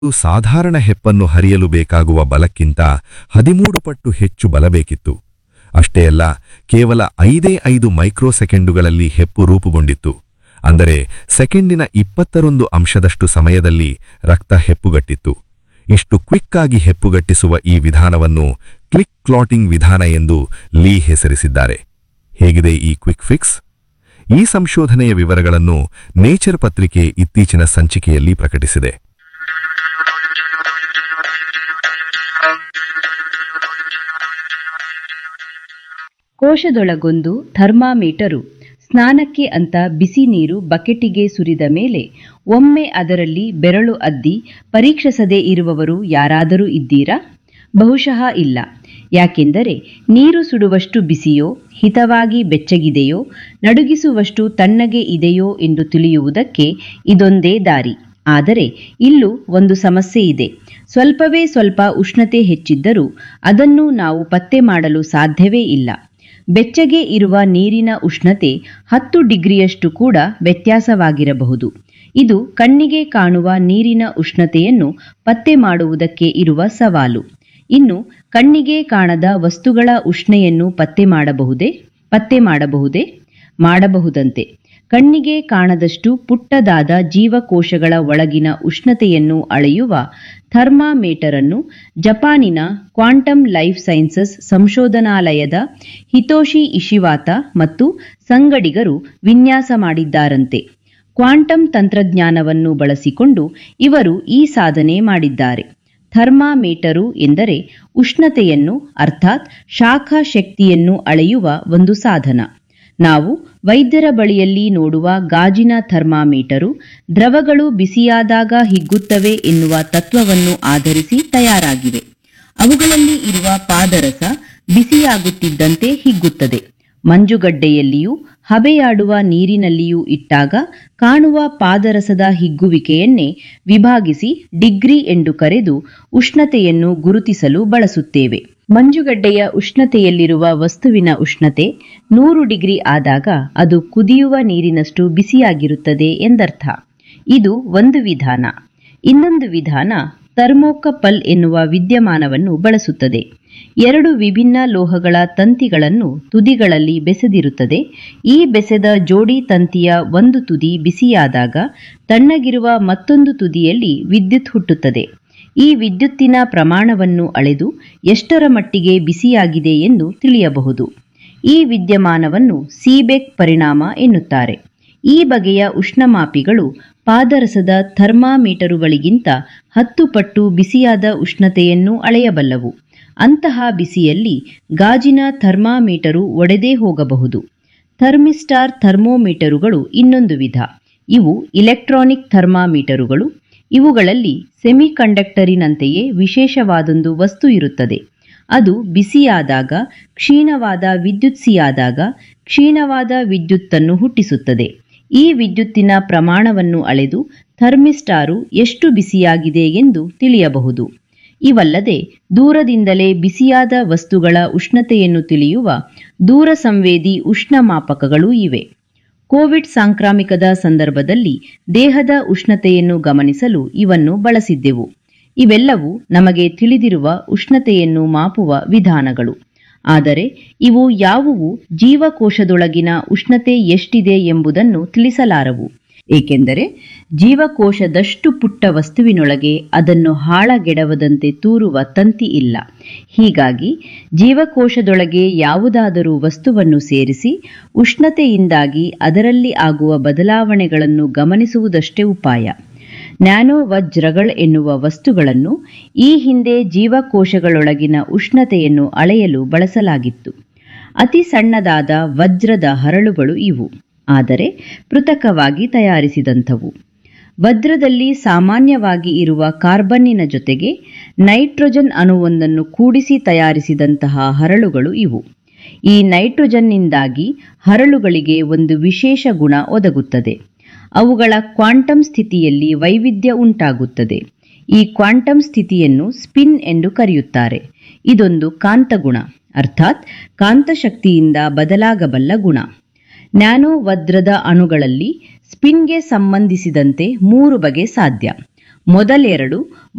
ಸಾಧಾರಣ ಹೆಪ್ಪನ್ನು ಹರಿಯಲು ಬೇಕಾಗುವ ಬಲಕ್ಕಿಂತ ಹದಿಮೂರು ಪಟ್ಟು ಹೆಚ್ಚು ಬಲ ಬೇಕಿತ್ತು ಅಷ್ಟೇ ಅಲ್ಲ ಕೇವಲ ಐದೇ ಐದು ಮೈಕ್ರೋ ಸೆಕೆಂಡುಗಳಲ್ಲಿ ಹೆಪ್ಪು ರೂಪುಗೊಂಡಿತ್ತು ಅಂದರೆ ಸೆಕೆಂಡಿನ ಇಪ್ಪತ್ತರೊಂದು ಅಂಶದಷ್ಟು ಸಮಯದಲ್ಲಿ ರಕ್ತ ಹೆಪ್ಪುಗಟ್ಟಿತ್ತು ಇಷ್ಟು ಕ್ವಿಕ್ ಆಗಿ ಹೆಪ್ಪುಗಟ್ಟಿಸುವ ಈ ವಿಧಾನವನ್ನು ಕ್ಲಿಕ್ ಕ್ಲಾಟಿಂಗ್ ವಿಧಾನ ಎಂದು ಲೀ ಹೆಸರಿಸಿದ್ದಾರೆ ಹೇಗಿದೆ ಈ ಕ್ವಿಕ್ ಫಿಕ್ಸ್ ಈ ಸಂಶೋಧನೆಯ ವಿವರಗಳನ್ನು ನೇಚರ್ ಪತ್ರಿಕೆ ಇತ್ತೀಚಿನ ಸಂಚಿಕೆಯಲ್ಲಿ ಪ್ರಕಟಿಸಿದೆ ಕೋಶದೊಳಗೊಂದು ಥರ್ಮಾಮೀಟರು ಸ್ನಾನಕ್ಕೆ ಅಂತ ಬಿಸಿ ನೀರು ಬಕೆಟಿಗೆ ಸುರಿದ ಮೇಲೆ ಒಮ್ಮೆ ಅದರಲ್ಲಿ ಬೆರಳು ಅದ್ದಿ ಪರೀಕ್ಷಿಸದೇ ಇರುವವರು ಯಾರಾದರೂ ಇದ್ದೀರಾ ಬಹುಶಃ ಇಲ್ಲ ಯಾಕೆಂದರೆ ನೀರು ಸುಡುವಷ್ಟು ಬಿಸಿಯೋ ಹಿತವಾಗಿ ಬೆಚ್ಚಗಿದೆಯೋ ನಡುಗಿಸುವಷ್ಟು ತಣ್ಣಗೆ ಇದೆಯೋ ಎಂದು ತಿಳಿಯುವುದಕ್ಕೆ ಇದೊಂದೇ ದಾರಿ ಆದರೆ ಇಲ್ಲೂ ಒಂದು ಸಮಸ್ಯೆ ಇದೆ ಸ್ವಲ್ಪವೇ ಸ್ವಲ್ಪ ಉಷ್ಣತೆ ಹೆಚ್ಚಿದ್ದರೂ ಅದನ್ನು ನಾವು ಪತ್ತೆ ಮಾಡಲು ಸಾಧ್ಯವೇ ಇಲ್ಲ ಬೆಚ್ಚಗೆ ಇರುವ ನೀರಿನ ಉಷ್ಣತೆ ಹತ್ತು ಡಿಗ್ರಿಯಷ್ಟು ಕೂಡ ವ್ಯತ್ಯಾಸವಾಗಿರಬಹುದು ಇದು ಕಣ್ಣಿಗೆ ಕಾಣುವ ನೀರಿನ ಉಷ್ಣತೆಯನ್ನು ಪತ್ತೆ ಮಾಡುವುದಕ್ಕೆ ಇರುವ ಸವಾಲು ಇನ್ನು ಕಣ್ಣಿಗೆ ಕಾಣದ ವಸ್ತುಗಳ ಉಷ್ಣೆಯನ್ನು ಪತ್ತೆ ಮಾಡಬಹುದೇ ಪತ್ತೆ ಮಾಡಬಹುದೇ ಮಾಡಬಹುದಂತೆ ಕಣ್ಣಿಗೆ ಕಾಣದಷ್ಟು ಪುಟ್ಟದಾದ ಜೀವಕೋಶಗಳ ಒಳಗಿನ ಉಷ್ಣತೆಯನ್ನು ಅಳೆಯುವ ಥರ್ಮಾಮೀಟರ್ ಅನ್ನು ಜಪಾನಿನ ಕ್ವಾಂಟಮ್ ಲೈಫ್ ಸೈನ್ಸಸ್ ಸಂಶೋಧನಾಲಯದ ಹಿತೋಶಿ ಇಶಿವಾತ ಮತ್ತು ಸಂಗಡಿಗರು ವಿನ್ಯಾಸ ಮಾಡಿದ್ದಾರಂತೆ ಕ್ವಾಂಟಮ್ ತಂತ್ರಜ್ಞಾನವನ್ನು ಬಳಸಿಕೊಂಡು ಇವರು ಈ ಸಾಧನೆ ಮಾಡಿದ್ದಾರೆ ಥರ್ಮಾಮೀಟರು ಎಂದರೆ ಉಷ್ಣತೆಯನ್ನು ಅರ್ಥಾತ್ ಶಾಖ ಶಕ್ತಿಯನ್ನು ಅಳೆಯುವ ಒಂದು ಸಾಧನ ನಾವು ವೈದ್ಯರ ಬಳಿಯಲ್ಲಿ ನೋಡುವ ಗಾಜಿನ ಥರ್ಮಾಮೀಟರು ದ್ರವಗಳು ಬಿಸಿಯಾದಾಗ ಹಿಗ್ಗುತ್ತವೆ ಎನ್ನುವ ತತ್ವವನ್ನು ಆಧರಿಸಿ ತಯಾರಾಗಿವೆ ಅವುಗಳಲ್ಲಿ ಇರುವ ಪಾದರಸ ಬಿಸಿಯಾಗುತ್ತಿದ್ದಂತೆ ಹಿಗ್ಗುತ್ತದೆ ಮಂಜುಗಡ್ಡೆಯಲ್ಲಿಯೂ ಹಬೆಯಾಡುವ ನೀರಿನಲ್ಲಿಯೂ ಇಟ್ಟಾಗ ಕಾಣುವ ಪಾದರಸದ ಹಿಗ್ಗುವಿಕೆಯನ್ನೇ ವಿಭಾಗಿಸಿ ಡಿಗ್ರಿ ಎಂದು ಕರೆದು ಉಷ್ಣತೆಯನ್ನು ಗುರುತಿಸಲು ಬಳಸುತ್ತೇವೆ ಮಂಜುಗಡ್ಡೆಯ ಉಷ್ಣತೆಯಲ್ಲಿರುವ ವಸ್ತುವಿನ ಉಷ್ಣತೆ ನೂರು ಡಿಗ್ರಿ ಆದಾಗ ಅದು ಕುದಿಯುವ ನೀರಿನಷ್ಟು ಬಿಸಿಯಾಗಿರುತ್ತದೆ ಎಂದರ್ಥ ಇದು ಒಂದು ವಿಧಾನ ಇನ್ನೊಂದು ವಿಧಾನ ಥರ್ಮೋಕಪಲ್ ಎನ್ನುವ ವಿದ್ಯಮಾನವನ್ನು ಬಳಸುತ್ತದೆ ಎರಡು ವಿಭಿನ್ನ ಲೋಹಗಳ ತಂತಿಗಳನ್ನು ತುದಿಗಳಲ್ಲಿ ಬೆಸೆದಿರುತ್ತದೆ ಈ ಬೆಸೆದ ಜೋಡಿ ತಂತಿಯ ಒಂದು ತುದಿ ಬಿಸಿಯಾದಾಗ ತಣ್ಣಗಿರುವ ಮತ್ತೊಂದು ತುದಿಯಲ್ಲಿ ವಿದ್ಯುತ್ ಹುಟ್ಟುತ್ತದೆ ಈ ವಿದ್ಯುತ್ತಿನ ಪ್ರಮಾಣವನ್ನು ಅಳೆದು ಎಷ್ಟರ ಮಟ್ಟಿಗೆ ಬಿಸಿಯಾಗಿದೆ ಎಂದು ತಿಳಿಯಬಹುದು ಈ ವಿದ್ಯಮಾನವನ್ನು ಸೀಬೆಕ್ ಪರಿಣಾಮ ಎನ್ನುತ್ತಾರೆ ಈ ಬಗೆಯ ಉಷ್ಣಮಾಪಿಗಳು ಪಾದರಸದ ಥರ್ಮಾಮೀಟರುಗಳಿಗಿಂತ ಹತ್ತು ಪಟ್ಟು ಬಿಸಿಯಾದ ಉಷ್ಣತೆಯನ್ನು ಅಳೆಯಬಲ್ಲವು ಅಂತಹ ಬಿಸಿಯಲ್ಲಿ ಗಾಜಿನ ಥರ್ಮಾಮೀಟರು ಒಡೆದೇ ಹೋಗಬಹುದು ಥರ್ಮಿಸ್ಟಾರ್ ಥರ್ಮೋಮೀಟರುಗಳು ಇನ್ನೊಂದು ವಿಧ ಇವು ಇಲೆಕ್ಟ್ರಾನಿಕ್ ಥರ್ಮಾಮೀಟರುಗಳು ಇವುಗಳಲ್ಲಿ ಸೆಮಿಕಂಡಕ್ಟರಿನಂತೆಯೇ ವಿಶೇಷವಾದೊಂದು ವಸ್ತು ಇರುತ್ತದೆ ಅದು ಬಿಸಿಯಾದಾಗ ಕ್ಷೀಣವಾದ ವಿದ್ಯುತ್ಸಿಯಾದಾಗ ಕ್ಷೀಣವಾದ ವಿದ್ಯುತ್ತನ್ನು ಹುಟ್ಟಿಸುತ್ತದೆ ಈ ವಿದ್ಯುತ್ತಿನ ಪ್ರಮಾಣವನ್ನು ಅಳೆದು ಥರ್ಮಿಸ್ಟಾರು ಎಷ್ಟು ಬಿಸಿಯಾಗಿದೆ ಎಂದು ತಿಳಿಯಬಹುದು ಇವಲ್ಲದೆ ದೂರದಿಂದಲೇ ಬಿಸಿಯಾದ ವಸ್ತುಗಳ ಉಷ್ಣತೆಯನ್ನು ತಿಳಿಯುವ ದೂರ ಸಂವೇದಿ ಉಷ್ಣಮಾಪಕಗಳೂ ಇವೆ ಕೋವಿಡ್ ಸಾಂಕ್ರಾಮಿಕದ ಸಂದರ್ಭದಲ್ಲಿ ದೇಹದ ಉಷ್ಣತೆಯನ್ನು ಗಮನಿಸಲು ಇವನ್ನು ಬಳಸಿದ್ದೆವು ಇವೆಲ್ಲವೂ ನಮಗೆ ತಿಳಿದಿರುವ ಉಷ್ಣತೆಯನ್ನು ಮಾಪುವ ವಿಧಾನಗಳು ಆದರೆ ಇವು ಯಾವುವು ಜೀವಕೋಶದೊಳಗಿನ ಉಷ್ಣತೆ ಎಷ್ಟಿದೆ ಎಂಬುದನ್ನು ತಿಳಿಸಲಾರವು ಏಕೆಂದರೆ ಜೀವಕೋಶದಷ್ಟು ಪುಟ್ಟ ವಸ್ತುವಿನೊಳಗೆ ಅದನ್ನು ಹಾಳಗೆಡವದಂತೆ ತೂರುವ ತಂತಿ ಇಲ್ಲ ಹೀಗಾಗಿ ಜೀವಕೋಶದೊಳಗೆ ಯಾವುದಾದರೂ ವಸ್ತುವನ್ನು ಸೇರಿಸಿ ಉಷ್ಣತೆಯಿಂದಾಗಿ ಅದರಲ್ಲಿ ಆಗುವ ಬದಲಾವಣೆಗಳನ್ನು ಗಮನಿಸುವುದಷ್ಟೇ ಉಪಾಯ ನ್ಯಾನೋ ವಜ್ರಗಳ್ ಎನ್ನುವ ವಸ್ತುಗಳನ್ನು ಈ ಹಿಂದೆ ಜೀವಕೋಶಗಳೊಳಗಿನ ಉಷ್ಣತೆಯನ್ನು ಅಳೆಯಲು ಬಳಸಲಾಗಿತ್ತು ಅತಿ ಸಣ್ಣದಾದ ವಜ್ರದ ಹರಳುಗಳು ಇವು ಆದರೆ ಪೃಥಕವಾಗಿ ತಯಾರಿಸಿದಂಥವು ವಜ್ರದಲ್ಲಿ ಸಾಮಾನ್ಯವಾಗಿ ಇರುವ ಕಾರ್ಬನ್ನಿನ ಜೊತೆಗೆ ನೈಟ್ರೋಜನ್ ಅಣುವೊಂದನ್ನು ಕೂಡಿಸಿ ತಯಾರಿಸಿದಂತಹ ಹರಳುಗಳು ಇವು ಈ ನೈಟ್ರೋಜನ್ನಿಂದಾಗಿ ಹರಳುಗಳಿಗೆ ಒಂದು ವಿಶೇಷ ಗುಣ ಒದಗುತ್ತದೆ ಅವುಗಳ ಕ್ವಾಂಟಮ್ ಸ್ಥಿತಿಯಲ್ಲಿ ವೈವಿಧ್ಯ ಉಂಟಾಗುತ್ತದೆ ಈ ಕ್ವಾಂಟಮ್ ಸ್ಥಿತಿಯನ್ನು ಸ್ಪಿನ್ ಎಂದು ಕರೆಯುತ್ತಾರೆ ಇದೊಂದು ಕಾಂತಗುಣ ಅರ್ಥಾತ್ ಕಾಂತಶಕ್ತಿಯಿಂದ ಬದಲಾಗಬಲ್ಲ ಗುಣ ನ್ಯಾನೋ ವಜ್ರದ ಅಣುಗಳಲ್ಲಿ ಸ್ಪಿನ್ಗೆ ಸಂಬಂಧಿಸಿದಂತೆ ಮೂರು ಬಗೆ ಸಾಧ್ಯ ಮೊದಲೆರಡು